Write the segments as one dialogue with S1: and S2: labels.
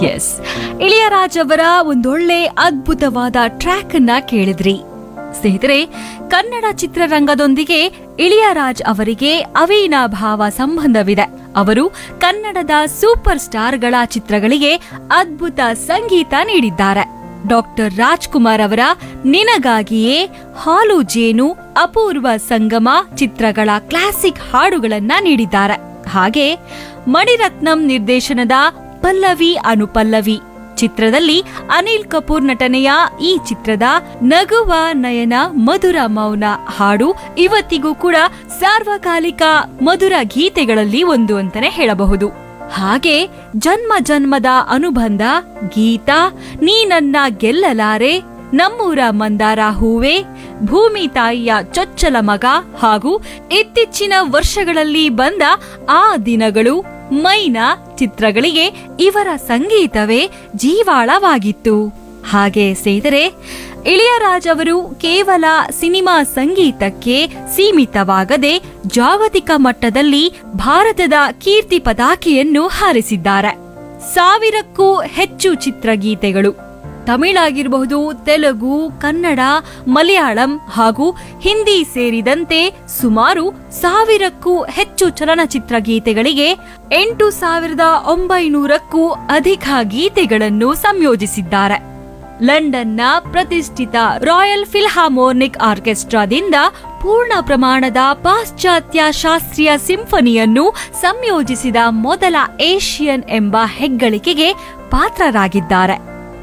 S1: S ಇಳಿಯರಾಜ್ ಅವರ ಒಂದೊಳ್ಳೆ ಅದ್ಭುತವಾದ ಟ್ರ್ಯಾಕ್ ಅನ್ನ ಕೇಳಿದ್ರಿ ಸ್ನೇಹಿತರೆ ಕನ್ನಡ ಚಿತ್ರರಂಗದೊಂದಿಗೆ ಇಳಿಯರಾಜ್ ಅವರಿಗೆ ಅವಿನಾಭಾವ ಸಂಬಂಧವಿದೆ ಅವರು ಕನ್ನಡದ ಸೂಪರ್ ಸ್ಟಾರ್ಗಳ ಚಿತ್ರಗಳಿಗೆ ಅದ್ಭುತ ಸಂಗೀತ ನೀಡಿದ್ದಾರೆ ಡಾಕ್ಟರ್ ರಾಜ್ಕುಮಾರ್ ಅವರ ನಿನಗಾಗಿಯೇ ಹಾಲು ಜೇನು ಅಪೂರ್ವ ಸಂಗಮ ಚಿತ್ರಗಳ ಕ್ಲಾಸಿಕ್ ಹಾಡುಗಳನ್ನ ನೀಡಿದ್ದಾರೆ ಹಾಗೆ ಮಣಿರತ್ನಂ ನಿರ್ದೇಶನದ ಪಲ್ಲವಿ ಅನುಪಲ್ಲವಿ ಚಿತ್ರದಲ್ಲಿ ಅನಿಲ್ ಕಪೂರ್ ನಟನೆಯ ಈ ಚಿತ್ರದ ನಗುವ ನಯನ ಮಧುರ ಮೌನ ಹಾಡು ಇವತ್ತಿಗೂ ಕೂಡ ಸಾರ್ವಕಾಲಿಕ ಮಧುರ ಗೀತೆಗಳಲ್ಲಿ ಒಂದು ಅಂತಾನೆ ಹೇಳಬಹುದು ಹಾಗೆ ಜನ್ಮ ಜನ್ಮದ ಅನುಬಂಧ ಗೀತ ನೀ ನನ್ನ ಗೆಲ್ಲಲಾರೆ ನಮ್ಮೂರ ಮಂದಾರ ಹೂವೆ ಭೂಮಿ ತಾಯಿಯ ಚೊಚ್ಚಲ ಮಗ ಹಾಗೂ ಇತ್ತೀಚಿನ ವರ್ಷಗಳಲ್ಲಿ ಬಂದ ಆ ದಿನಗಳು ಮೈನಾ ಚಿತ್ರಗಳಿಗೆ ಇವರ ಸಂಗೀತವೇ ಜೀವಾಳವಾಗಿತ್ತು ಹಾಗೆ ಸ್ನೇಹಿತರೆ ಇಳಿಯರಾಜ್ ಅವರು ಕೇವಲ ಸಿನಿಮಾ ಸಂಗೀತಕ್ಕೆ ಸೀಮಿತವಾಗದೆ ಜಾಗತಿಕ ಮಟ್ಟದಲ್ಲಿ ಭಾರತದ ಕೀರ್ತಿ ಪತಾಕೆಯನ್ನು ಹಾರಿಸಿದ್ದಾರೆ ಸಾವಿರಕ್ಕೂ ಹೆಚ್ಚು ಚಿತ್ರಗೀತೆಗಳು ತಮಿಳಾಗಿರಬಹುದು ತೆಲುಗು ಕನ್ನಡ ಮಲಯಾಳಂ ಹಾಗೂ ಹಿಂದಿ ಸೇರಿದಂತೆ ಸುಮಾರು ಸಾವಿರಕ್ಕೂ ಹೆಚ್ಚು ಚಲನಚಿತ್ರ ಗೀತೆಗಳಿಗೆ ಎಂಟು ಸಾವಿರದ ಒಂಬೈನೂರಕ್ಕೂ ಅಧಿಕ ಗೀತೆಗಳನ್ನು ಸಂಯೋಜಿಸಿದ್ದಾರೆ ಲಂಡನ್ನ ಪ್ರತಿಷ್ಠಿತ ರಾಯಲ್ ಫಿಲ್ಹಾರ್ಮೋನಿಕ್ ಆರ್ಕೆಸ್ಟ್ರಾದಿಂದ ಪೂರ್ಣ ಪ್ರಮಾಣದ ಪಾಶ್ಚಾತ್ಯ ಶಾಸ್ತ್ರೀಯ ಸಿಂಫನಿಯನ್ನು ಸಂಯೋಜಿಸಿದ ಮೊದಲ ಏಷಿಯನ್ ಎಂಬ ಹೆಗ್ಗಳಿಕೆಗೆ ಪಾತ್ರರಾಗಿದ್ದಾರೆ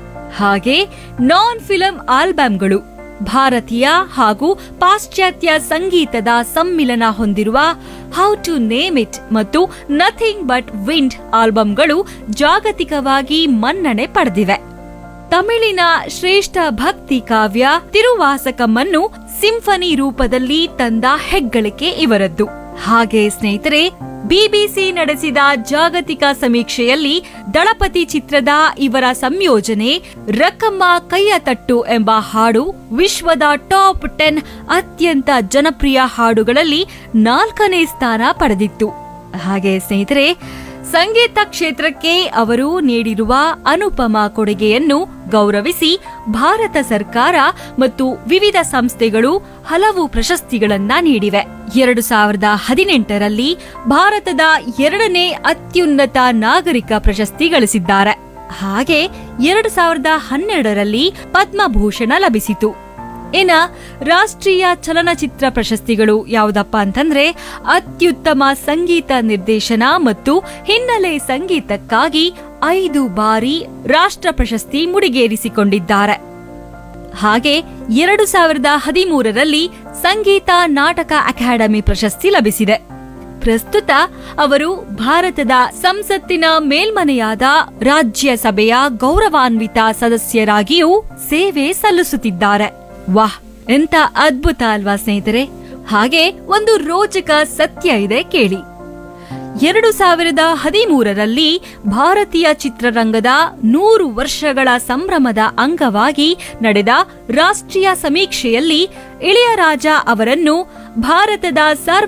S1: ಹಾಗೆ ನಾನ್ ಫಿಲಂ ಆಲ್ಬಂಗಳು ಭಾರತೀಯ ಹಾಗೂ ಪಾಶ್ಚಾತ್ಯ ಸಂಗೀತದ ಸಮ್ಮಿಲನ ಹೊಂದಿರುವ ಹೌ ಟು ನೇಮ್ ಇಟ್ ಮತ್ತು ನಥಿಂಗ್ ಬಟ್ ವಿಂಡ್ ಆಲ್ಬಂಗಳು ಜಾಗತಿಕವಾಗಿ ಮನ್ನಣೆ ಪಡೆದಿವೆ ತಮಿಳಿನ ಶ್ರೇಷ್ಠ ಭಕ್ತಿ ಕಾವ್ಯ ತಿರುವಾಸಕಮ್ಮನ್ನು ಸಿಂಫನಿ ರೂಪದಲ್ಲಿ ತಂದ ಹೆಗ್ಗಳಿಕೆ ಇವರದ್ದು ಹಾಗೆ ಸ್ನೇಹಿತರೆ ಬಿಬಿಸಿ ನಡೆಸಿದ ಜಾಗತಿಕ ಸಮೀಕ್ಷೆಯಲ್ಲಿ ದಳಪತಿ ಚಿತ್ರದ ಇವರ ಸಂಯೋಜನೆ ರಕ್ಕಮ್ಮ ಕೈಯ ತಟ್ಟು ಎಂಬ ಹಾಡು ವಿಶ್ವದ ಟಾಪ್ ಟೆನ್ ಅತ್ಯಂತ ಜನಪ್ರಿಯ ಹಾಡುಗಳಲ್ಲಿ ನಾಲ್ಕನೇ ಸ್ಥಾನ ಪಡೆದಿತ್ತು ಹಾಗೆ ಸ್ನೇಹಿತರೆ ಸಂಗೀತ ಕ್ಷೇತ್ರಕ್ಕೆ ಅವರು ನೀಡಿರುವ ಅನುಪಮ ಕೊಡುಗೆಯನ್ನು ಗೌರವಿಸಿ ಭಾರತ ಸರ್ಕಾರ ಮತ್ತು ವಿವಿಧ ಸಂಸ್ಥೆಗಳು ಹಲವು ಪ್ರಶಸ್ತಿಗಳನ್ನ ನೀಡಿವೆ ಎರಡು ಸಾವಿರದ ಹದಿನೆಂಟರಲ್ಲಿ ಭಾರತದ ಎರಡನೇ ಅತ್ಯುನ್ನತ ನಾಗರಿಕ ಪ್ರಶಸ್ತಿ ಗಳಿಸಿದ್ದಾರೆ ಹಾಗೆ ಎರಡು ಸಾವಿರದ ಹನ್ನೆರಡರಲ್ಲಿ ಪದ್ಮಭೂಷಣ ಲಭಿಸಿತು ಇನ್ನ ರಾಷ್ಟ್ರೀಯ ಚಲನಚಿತ್ರ ಪ್ರಶಸ್ತಿಗಳು ಯಾವುದಪ್ಪ ಅಂತಂದ್ರೆ ಅತ್ಯುತ್ತಮ ಸಂಗೀತ ನಿರ್ದೇಶನ ಮತ್ತು ಹಿನ್ನೆಲೆ ಸಂಗೀತಕ್ಕಾಗಿ ಐದು ಬಾರಿ ರಾಷ್ಟ್ರ ಪ್ರಶಸ್ತಿ ಮುಡಿಗೇರಿಸಿಕೊಂಡಿದ್ದಾರೆ ಹಾಗೆ ಎರಡು ಸಾವಿರದ ಹದಿಮೂರರಲ್ಲಿ ಸಂಗೀತ ನಾಟಕ ಅಕಾಡೆಮಿ ಪ್ರಶಸ್ತಿ ಲಭಿಸಿದೆ ಪ್ರಸ್ತುತ ಅವರು ಭಾರತದ ಸಂಸತ್ತಿನ ಮೇಲ್ಮನೆಯಾದ ರಾಜ್ಯಸಭೆಯ ಗೌರವಾನ್ವಿತ ಸದಸ್ಯರಾಗಿಯೂ ಸೇವೆ ಸಲ್ಲಿಸುತ್ತಿದ್ದಾರೆ ವಾಹ್ ಎಂತ ಅದ್ಭುತ ಅಲ್ವಾ ಸ್ನೇಹಿತರೆ ಹಾಗೆ ಒಂದು ರೋಚಕ ಸತ್ಯ ಇದೆ ಕೇಳಿ ಎರಡು ಸಾವಿರದ ಹದಿಮೂರರಲ್ಲಿ ಭಾರತೀಯ ಚಿತ್ರರಂಗದ ನೂರು ವರ್ಷಗಳ ಸಂಭ್ರಮದ ಅಂಗವಾಗಿ ನಡೆದ ರಾಷ್ಟ್ರೀಯ ಸಮೀಕ್ಷೆಯಲ್ಲಿ ಇಳೆಯರಾಜ ಅವರನ್ನು ಭಾರತದ ಸಾರ್ವ